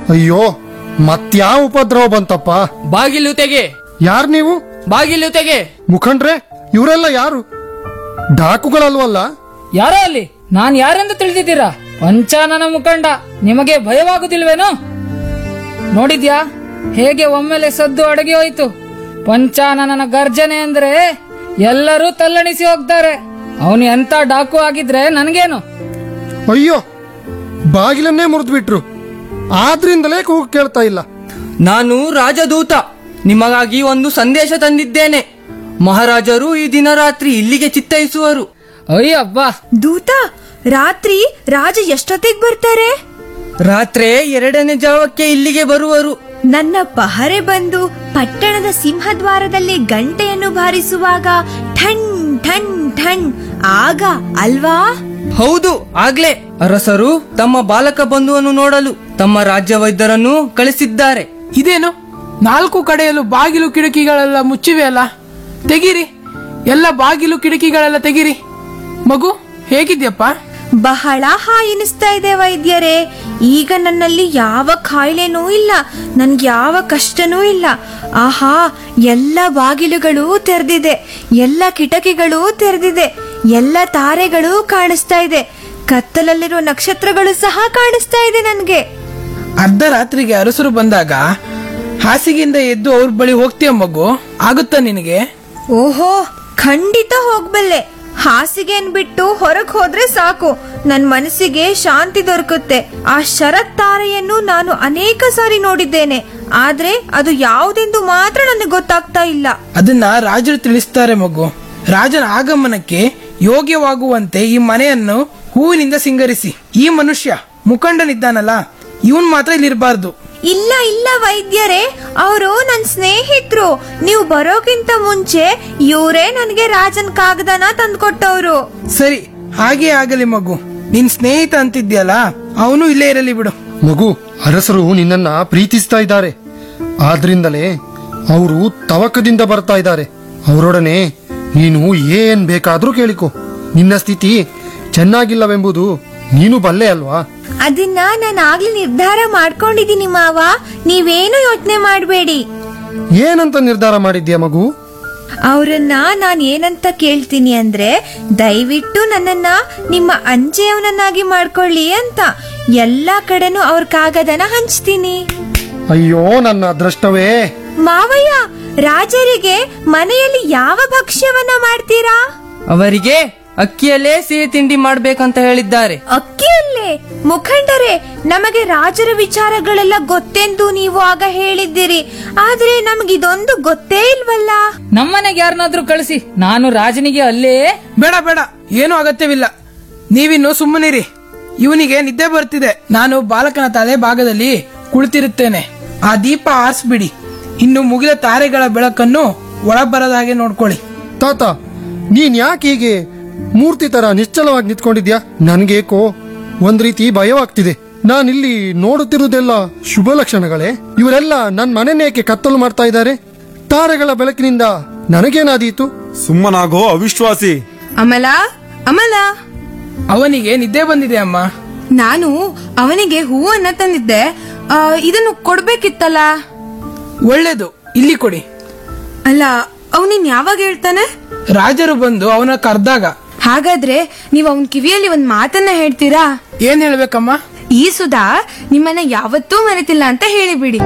ಅಯ್ಯೋ ಮತ್ಯಾವ ಉಪದ್ರವ ಬಂತಪ್ಪ ಬಾಗಿಲು ತೆಗೆ ಯಾರ್ ನೀವು ಬಾಗಿಲು ತೆಗೆ ಮುಖಂಡ್ರೆ ಇವರೆಲ್ಲ ಯಾರು ಡಾಕುಗಳಲ್ವಲ್ಲ ಯಾರೋ ಅಲ್ಲಿ ನಾನ್ ಯಾರೆಂದು ತಿಳಿದಿದ್ದೀರಾ ಪಂಚಾನನ ಮುಖಂಡ ನಿಮಗೆ ಭಯವಾಗುದಿಲ್ವೇನೋ ನೋಡಿದ್ಯಾ ಹೇಗೆ ಒಮ್ಮೆಲೆ ಸದ್ದು ಅಡಗಿ ಹೋಯ್ತು ಪಂಚಾನನನ ಗರ್ಜನೆ ಅಂದ್ರೆ ಎಲ್ಲರೂ ತಲ್ಲಣಿಸಿ ಹೋಗ್ತಾರೆ ಅವನು ಎಂತ ಡಾಕು ಆಗಿದ್ರೆ ನನ್ಗೇನು ಅಯ್ಯೋ ಬಾಗಿಲನ್ನೇ ಮುರಿದ್ಬಿಟ್ರು ಆದ್ರಿಂದಲೇ ಕೂಗು ಕೇಳ್ತಾ ಇಲ್ಲ ನಾನು ರಾಜದೂತ ನಿಮಗಾಗಿ ಒಂದು ಸಂದೇಶ ತಂದಿದ್ದೇನೆ ಮಹಾರಾಜರು ಈ ದಿನ ರಾತ್ರಿ ಇಲ್ಲಿಗೆ ಚಿತ್ತೈಸುವರು ಅಯ್ಯಬ್ಬ ದೂತ ರಾತ್ರಿ ರಾಜ ಎಷ್ಟೊತ್ತಿಗೆ ಬರ್ತಾರೆ ರಾತ್ರಿ ಎರಡನೇ ಜಾವಕ್ಕೆ ಇಲ್ಲಿಗೆ ಬರುವರು ನನ್ನ ಪಹರೆ ಬಂದು ಪಟ್ಟಣದ ಸಿಂಹದ್ವಾರದಲ್ಲಿ ಗಂಟೆಯನ್ನು ಬಾರಿಸುವಾಗ ಠಣ್ ಠಣ್ ಠಣ್ ಆಗ ಅಲ್ವಾ ಹೌದು ಆಗ್ಲೇ ಅರಸರು ತಮ್ಮ ಬಾಲಕ ಬಂಧುವನ್ನು ನೋಡಲು ತಮ್ಮ ರಾಜ್ಯ ವೈದ್ಯರನ್ನು ಕಳಿಸಿದ್ದಾರೆ ಇದೇನು ನಾಲ್ಕು ಕಡೆಯಲ್ಲೂ ಬಾಗಿಲು ಕಿಟಕಿಗಳೆಲ್ಲ ಮುಚ್ಚಿವೆ ಅಲ್ಲ ತೆಗೀರಿ ಎಲ್ಲ ಬಾಗಿಲು ಕಿಟಕಿಗಳೆಲ್ಲ ತೆಗೀರಿ ಮಗು ಹೇಗಿದ್ಯಪ್ಪ ಬಹಳ ಹಾಯ್ ಎನಿಸ್ತಾ ಇದೆ ವೈದ್ಯರೇ ಈಗ ನನ್ನಲ್ಲಿ ಯಾವ ಕಾಯಿಲೆನೂ ಇಲ್ಲ ನನ್ಗೆ ಯಾವ ಕಷ್ಟನೂ ಇಲ್ಲ ಆಹಾ ಎಲ್ಲ ಬಾಗಿಲುಗಳು ತೆರೆದಿದೆ ಎಲ್ಲ ಕಿಟಕಿಗಳು ತೆರೆದಿದೆ ಎಲ್ಲ ತಾರೆಗಳು ಕಾಣಿಸ್ತಾ ಇದೆ ಕತ್ತಲಲ್ಲಿರುವ ನಕ್ಷತ್ರಗಳು ಸಹ ಕಾಣಿಸ್ತಾ ಇದೆ ನನ್ಗೆ ಅರ್ಧ ರಾತ್ರಿಗೆ ಅರಸರು ಬಂದಾಗ ಹಾಸಿಗೆಯಿಂದ ಎದ್ದು ಅವ್ರ ಬಳಿ ಹೋಗ್ತೀಯ ಮಗು ಆಗುತ್ತಾ ನಿನಗೆ ಓಹೋ ಖಂಡಿತ ಹೋಗ್ಬಲ್ಲೆ ಹಾಸಿಗೆನ್ ಬಿಟ್ಟು ಹೊರಗ್ ಹೋದ್ರೆ ಸಾಕು ನನ್ ಮನಸ್ಸಿಗೆ ಶಾಂತಿ ದೊರಕುತ್ತೆ ಆ ಶರತ್ ತಾರೆಯನ್ನು ನಾನು ಅನೇಕ ಸಾರಿ ನೋಡಿದ್ದೇನೆ ಆದ್ರೆ ಅದು ಯಾವುದೆಂದು ಮಾತ್ರ ನನಗೆ ಗೊತ್ತಾಗ್ತಾ ಇಲ್ಲ ಅದನ್ನ ರಾಜರು ತಿಳಿಸ್ತಾರೆ ಮಗು ರಾಜನ ಆಗಮನಕ್ಕೆ ಯೋಗ್ಯವಾಗುವಂತೆ ಈ ಮನೆಯನ್ನು ಹೂವಿನಿಂದ ಸಿಂಗರಿಸಿ ಈ ಮನುಷ್ಯ ಮುಖಂಡನಿದ್ದಾನಲ್ಲ ಇವನ್ ಮಾತ್ರ ಇಲ್ಲಿರಬಾರ್ದು ಇಲ್ಲ ಇಲ್ಲ ವೈದ್ಯರೇ ಅವರು ನನ್ ಸ್ನೇಹಿತರು ನೀವು ಬರೋಕ್ಕಿಂತ ಮುಂಚೆ ಇವರೇ ನನಗೆ ರಾಜನ್ ಕಾಗದನ ತಂದ್ಕೊಟ್ಟವ್ರು ಸರಿ ಹಾಗೆ ಆಗಲಿ ಮಗು ನಿನ್ ಸ್ನೇಹಿತ ಅಂತಿದ್ಯಲ್ಲ ಅವನು ಇಲ್ಲೇ ಇರಲಿ ಬಿಡು ಮಗು ಅರಸರು ನಿನ್ನನ್ನ ಪ್ರೀತಿಸ್ತಾ ಇದ್ದಾರೆ ಆದ್ರಿಂದಲೇ ಅವರು ತವಕದಿಂದ ಬರ್ತಾ ಇದ್ದಾರೆ ಅವರೊಡನೆ ನೀನು ಏನ್ ಬೇಕಾದ್ರೂ ಕೇಳಿಕೊ ನಿನ್ನ ಸ್ಥಿತಿ ಚೆನ್ನಾಗಿಲ್ಲವೆಂಬುದು ನೀನು ಬಲ್ಲೆ ಅಲ್ವಾ ಅದನ್ನ ನಾನು ಆಗ್ಲೇ ನಿರ್ಧಾರ ಮಾಡ್ಕೊಂಡಿದೀನಿ ಮಾವ ನೀವೇನು ಯೋಚನೆ ಮಾಡಬೇಡಿ ಏನಂತ ನಿರ್ಧಾರ ಮಾಡಿದ್ಯಾ ಮಗು ಅವರನ್ನ ನಾನ್ ಏನಂತ ಕೇಳ್ತೀನಿ ಅಂದ್ರೆ ದಯವಿಟ್ಟು ನನ್ನನ್ನ ನಿಮ್ಮ ಅಂಚೆಯವನನ್ನಾಗಿ ಮಾಡ್ಕೊಳ್ಳಿ ಅಂತ ಎಲ್ಲಾ ಕಡೆನೂ ಅವ್ರ ಕಾಗದನ ಹಂಚ್ತೀನಿ ಅಯ್ಯೋ ನನ್ನ ಅದೃಷ್ಟವೇ ಮಾವಯ್ಯ ರಾಜರಿಗೆ ಮನೆಯಲ್ಲಿ ಯಾವ ಭಕ್ಷ್ಯವನ್ನ ಮಾಡ್ತೀರಾ ಅವರಿಗೆ ಅಕ್ಕಿಯಲ್ಲೇ ಸಿಹಿ ತಿಂಡಿ ಮಾಡ್ಬೇಕಂತ ಹೇಳಿದ್ದಾರೆ ಅಕ್ಕಿಯಲ್ಲೇ ಮುಖಂಡರೇ ನಮಗೆ ರಾಜರ ವಿಚಾರಗಳೆಲ್ಲ ಗೊತ್ತೆಂದು ನೀವು ಆಗ ಹೇಳಿದ್ದೀರಿ ಆದ್ರೆ ನಮಗಿದೊಂದು ಗೊತ್ತೇ ಇಲ್ವಲ್ಲ ನಮ್ಮನೆಗೆ ಯಾರನ್ನಾದ್ರೂ ಕಳಿಸಿ ನಾನು ರಾಜನಿಗೆ ಅಲ್ಲೇ ಬೇಡ ಬೇಡ ಏನೂ ಅಗತ್ಯವಿಲ್ಲ ನೀವಿನ್ನು ಸುಮ್ಮನಿರಿ ಇವನಿಗೆ ನಿದ್ದೆ ಬರ್ತಿದೆ ನಾನು ಬಾಲಕನ ತಲೆ ಭಾಗದಲ್ಲಿ ಕುಳಿತಿರುತ್ತೇನೆ ಆ ದೀಪ ಆರಿಸ್ಬಿಡಿ ಇನ್ನು ಮುಗಿದ ತಾರೆಗಳ ಬೆಳಕನ್ನು ಒಳಬರದ ಹಾಗೆ ನೋಡ್ಕೊಳ್ಳಿ ತಾತ ನೀನ್ ಯಾಕೆ ಹೀಗೆ ಮೂರ್ತಿ ತರ ನಿಶ್ಚಲವಾಗಿ ನಿಂತ್ಕೊಂಡಿದ್ಯಾ ನನ್ಗೇಕೋ ಒಂದ್ ರೀತಿ ಭಯವಾಗ್ತಿದೆ ನಾನಿಲ್ಲಿ ನೋಡುತ್ತಿರುವುದೆಲ್ಲ ಶುಭ ಲಕ್ಷಣಗಳೇ ಇವರೆಲ್ಲ ನನ್ ಮನೆನೇಕೆ ಕತ್ತಲು ಮಾಡ್ತಾ ಇದ್ದಾರೆ ತಾರೆಗಳ ಬೆಳಕಿನಿಂದ ನನಗೇನಾದೀತು ಸುಮ್ಮನಾಗೋ ಅವಿಶ್ವಾಸಿ ಅಮಲ ಅಮಲ ಅವನಿಗೆ ನಿದ್ದೆ ಬಂದಿದೆ ಅಮ್ಮ ನಾನು ಅವನಿಗೆ ಹೂವನ್ನ ತಂದಿದ್ದೆ ಆ, ಇದನ್ನು ಕೊಡ್ಬೇಕಿತ್ತಲ್ಲ ಒಳ್ಳೇದು ಇಲ್ಲಿ ಕೊಡಿ ಅಲ್ಲ ಅವನಿನ್ ಯಾವಾಗ ಹೇಳ್ತಾನೆ ರಾಜರು ಬಂದು ಅವನ ಕರ್ದಾಗ ಹಾಗಾದ್ರೆ ನೀವು ಅವನ್ ಕಿವಿಯಲ್ಲಿ ಒಂದ್ ಮಾತನ್ನ ಹೇಳ್ತೀರಾ ಏನ್ ಹೇಳ್ಬೇಕಮ್ಮ ಈ ಸುಧಾ ನಿಮ್ಮನ್ನ ಯಾವತ್ತೂ ಮರೆತಿಲ್ಲ ಅಂತ ಹೇಳಿಬಿಡಿ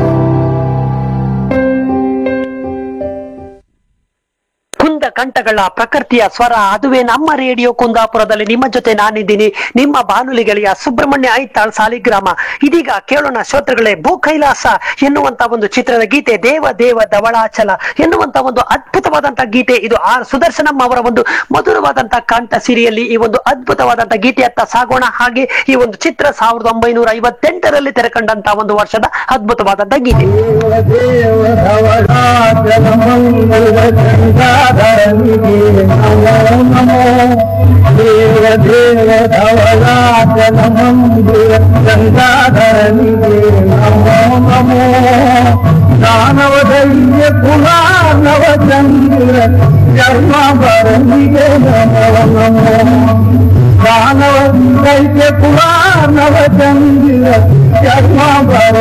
ಕುಂದ ಕಂಠಗಳ ಪ್ರಕೃತಿಯ ಸ್ವರ ಅದುವೇ ನಮ್ಮ ರೇಡಿಯೋ ಕುಂದಾಪುರದಲ್ಲಿ ನಿಮ್ಮ ಜೊತೆ ನಾನಿದ್ದೀನಿ ನಿಮ್ಮ ಬಾನುಲಿ ಗೆಳೆಯ ಸುಬ್ರಹ್ಮಣ್ಯ ಐತಾಳ್ ಸಾಲಿಗ್ರಾಮ ಇದೀಗ ಕೇಳೋಣ ಶ್ರೋತೃಗಳೇ ಭೂ ಕೈಲಾಸ ಎನ್ನುವಂತ ಒಂದು ಚಿತ್ರದ ಗೀತೆ ದೇವ ದೇವ ಧವಳಾಚಲ ಎನ್ನುವಂತ ಒಂದು ಅದ್ಭುತವಾದಂತ ಗೀತೆ ಇದು ಆರ್ ಸುದರ್ಶನಂ ಅವರ ಒಂದು ಮಧುರವಾದಂತ ಕಂಠ ಸಿರಿಯಲ್ಲಿ ಈ ಒಂದು ಅದ್ಭುತವಾದಂತ ಗೀತೆಯತ್ತ ಸಾಗೋಣ ಹಾಗೆ ಈ ಒಂದು ಚಿತ್ರ ಸಾವಿರದ ಒಂಬೈನೂರ ಐವತ್ತೆಂಟರಲ್ಲಿ ತೆರೆಕಂಡಂತ ಒಂದು ವರ್ಷದ ಅದ್ಭುತವಾದಂತ ಗೀತೆ ದಾನವದೈಯ ಕುಲ ನವಚಂದ್ರ ಚರ್ಮ ಬರಲಿಗೆ ನಮೋ ನಮೋ ದಾನವದೈಯ ಕುಲ ನವಚಂದ್ರ ಚರ್ಮ ಬರ